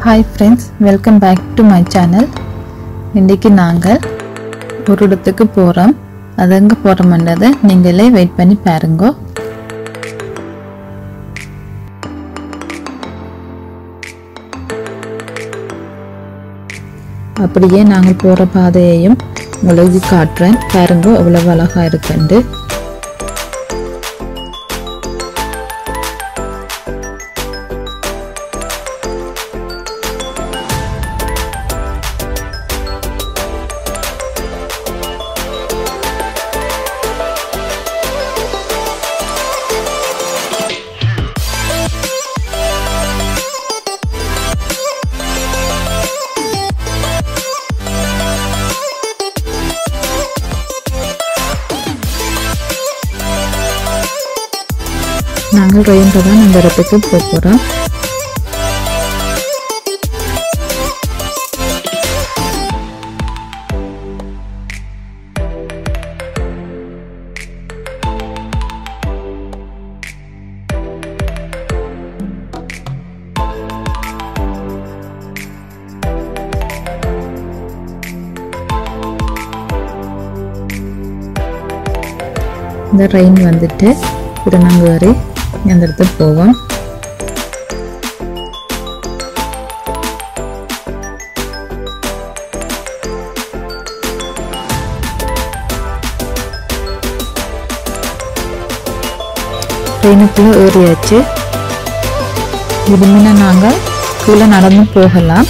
hi friends welcome back to my channel இன்றைக்கி நாங்கள் ஒரு இடத்துக்கு போகிறோம் அது எங்கே போகிறோம்ன்றதை நீங்களே வெயிட் பண்ணி பாருங்க அப்படியே நாங்கள் போகிற பாதையையும் உங்களுக்கு காட்டுறேன் பாருங்க எவ்வளவு அழகாக இருக்குண்டு நாங்கள் ரெயின்ல தான் அந்த இடத்துக்கு போக போகிறோம் இந்த ட்ரெயின் வந்துட்டு திருநங்கேரி அந்த இடத்துக்கு போவோம் ட்ரெயினுக்குள்ளே ஏறியாச்சு விரும்பினா நாங்கள் கீழே நடந்து போகலாம்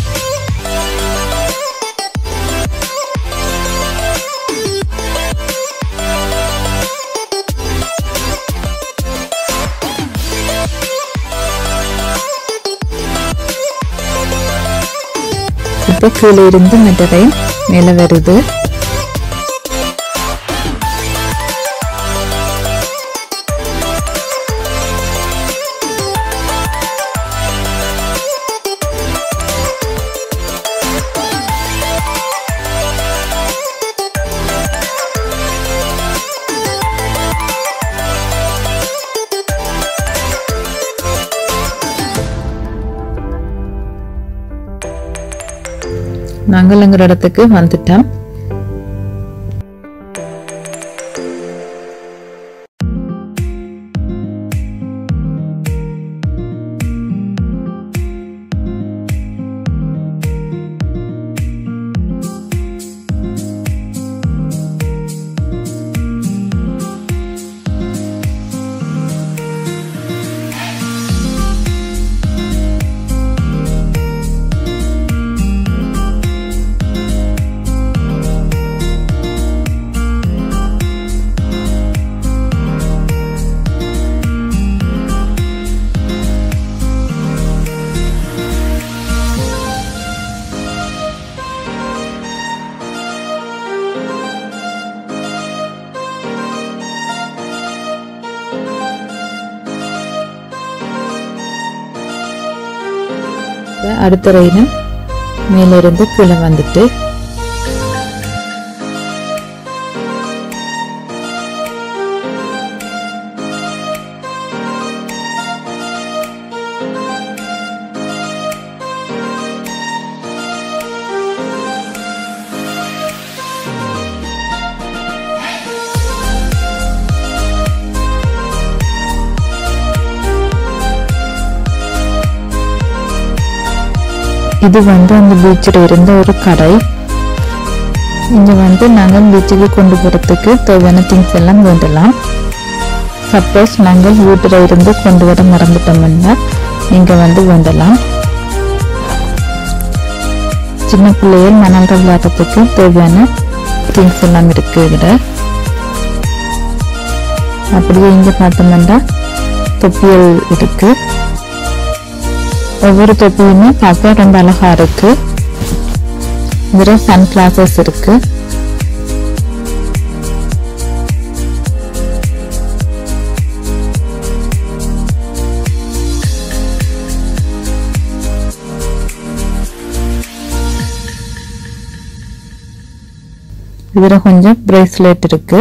இப்போ கீழே இருந்து மற்ற ட்ரெயின் மேலே வருது நாங்கள் எங்கள் இடத்துக்கு வந்துட்டோம் அடுத்த ரயிலும் மேலிருந்து கீழே வந்துட்டு இது வந்து அந்த பீச்சில் இருந்த ஒரு கடை இங்க வந்து நாங்கள் பீச்சுக்கு கொண்டு போறதுக்கு தேவையான திங்ஸ் எல்லாம் வேண்டலாம் சப்போஸ் நாங்கள் வீட்டில் இருந்து கொண்டு வர மறந்துட்டோம்னா இங்க வந்து வேண்டலாம் சின்ன பிள்ளைகள் மணல்கள் விளையாடுறதுக்கு தேவையான திங்ஸ் எல்லாம் இருக்கு இதுல அப்படியே இங்க பார்த்தோம்னா தொப்பியல் இருக்கு ஒவ்வொரு தொப்பியுமே பார்க்க ரொம்ப அழகா இருக்கு இதுல சன் கிளாஸஸ் இருக்கு இதுல கொஞ்சம் பிரேஸ்லெட் இருக்கு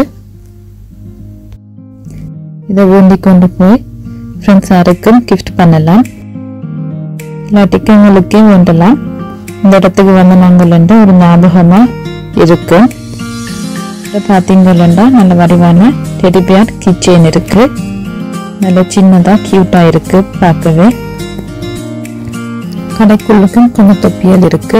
இதை ஊண்டி கொண்டு போய் ஃப்ரெண்ட்ஸ் யாருக்கும் கிஃப்ட் பண்ணலாம் இல்லாட்டிக்கு உங்களுக்கே வேண்டலாம் இந்த இடத்துக்கு வந்து நாங்கள் வந்து ஒரு ஞாபகமா இருக்கு இதை பார்த்தீங்கன்னா நல்ல வடிவான டெடிபியார் கிச்சன் இருக்கு நல்ல சின்னதா கியூட்டா இருக்கு பார்க்கவே கடைக்குள்ளுக்கும் கொஞ்சம் தொப்பியல் இருக்கு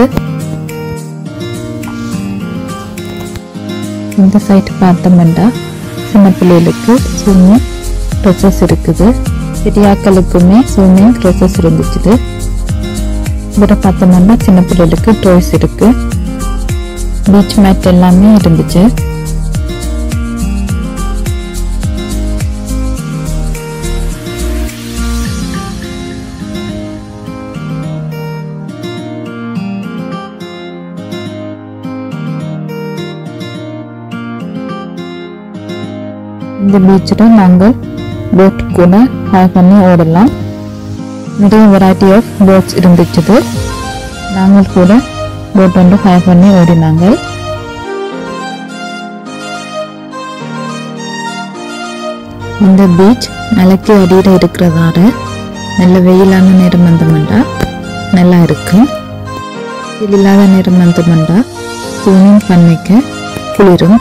இந்த சைட் பார்த்தோம்னா சின்ன பிள்ளைகளுக்கு ஸ்விம்மிங் ட்ரெஸ்ஸஸ் இருக்குது பெரியாக்களுக்குமே ஸ்விம்மிங் ட்ரெஸ்ஸஸ் இருந்துச்சு இதில் பார்த்தோம்னா சின்ன பிள்ளைகளுக்கு டாய்ஸ் இருக்கு பீச் மேட் எல்லாமே இருந்துச்சு இந்த பீச்சில் நாங்கள் போட் கூட ஹாய் பண்ணி ஓடலாம் நிறைய வெரைட்டி ஆஃப் போட்ஸ் இருந்துச்சு நாங்கள் கூட போட் வந்து ஹாய் பண்ணி ஓடினாங்க இந்த பீச் நிலைக்கு அடியில் இருக்கிறதால நல்ல வெயிலான நேரம் வந்தோம்னா நல்லா இருக்கு வெயில் இல்லாத நேரம் வந்தோம்னா ஸ்விம்மிங் பண்ணிக்க குளிரும்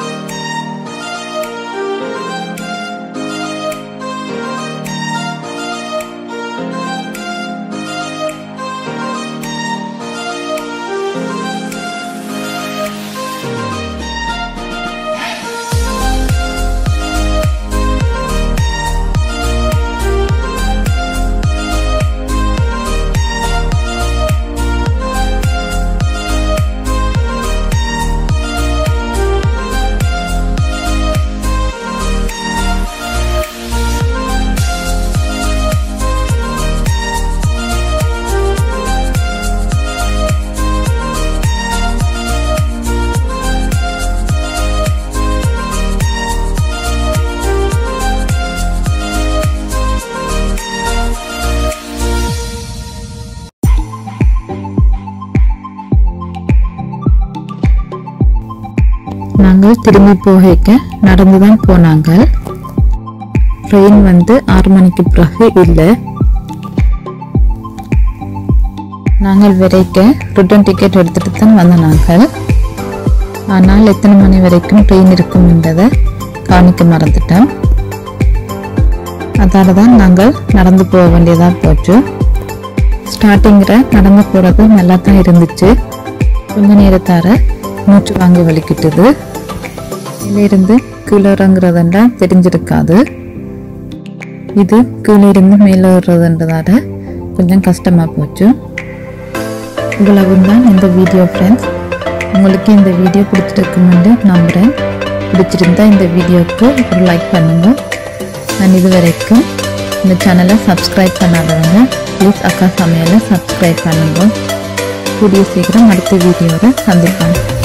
நாங்கள் திரும்பி போகைக்க நடந்துதான் போனாங்க ட்ரெயின் வந்து ஆறு மணிக்கு பிறகு இல்லை நாங்கள் வரைக்க ரிட்டர்ன் டிக்கெட் எடுத்துட்டு தான் வந்த நாங்கள் ஆனால் எத்தனை மணி வரைக்கும் ட்ரெயின் இருக்கும் என்றதை கவனிக்க மறந்துட்டோம் அதால தான் நாங்கள் நடந்து போக வேண்டியதாக போச்சு ஸ்டார்டிங்கில் நடந்து போகிறது நல்லா தான் இருந்துச்சு கொஞ்ச நேரத்தார மூச்சு வாங்கி வலிக்கிட்டது இருந்து கீழே இறங்குறதுன்றா தெரிஞ்சிருக்காது இது கீழே இருந்து மேலே ஏறுறதுன்றதால கொஞ்சம் கஷ்டமாக போச்சு இவ்வளவு தான் இந்த வீடியோ ஃப்ரெண்ட்ஸ் உங்களுக்கு இந்த வீடியோ பிடிச்சிருக்குமென்று நம்புகிறேன் பிடிச்சிருந்தா இந்த வீடியோவுக்கு ஒரு லைக் பண்ணுங்க நான் இது வரைக்கும் இந்த சேனலை சப்ஸ்கிரைப் பண்ணாதவங்க ப்ளீஸ் அக்கா சமையலை சப்ஸ்கிரைப் பண்ணுங்க கூடிய சீக்கிரம் அடுத்த வீடியோவில் சந்திப்பேன்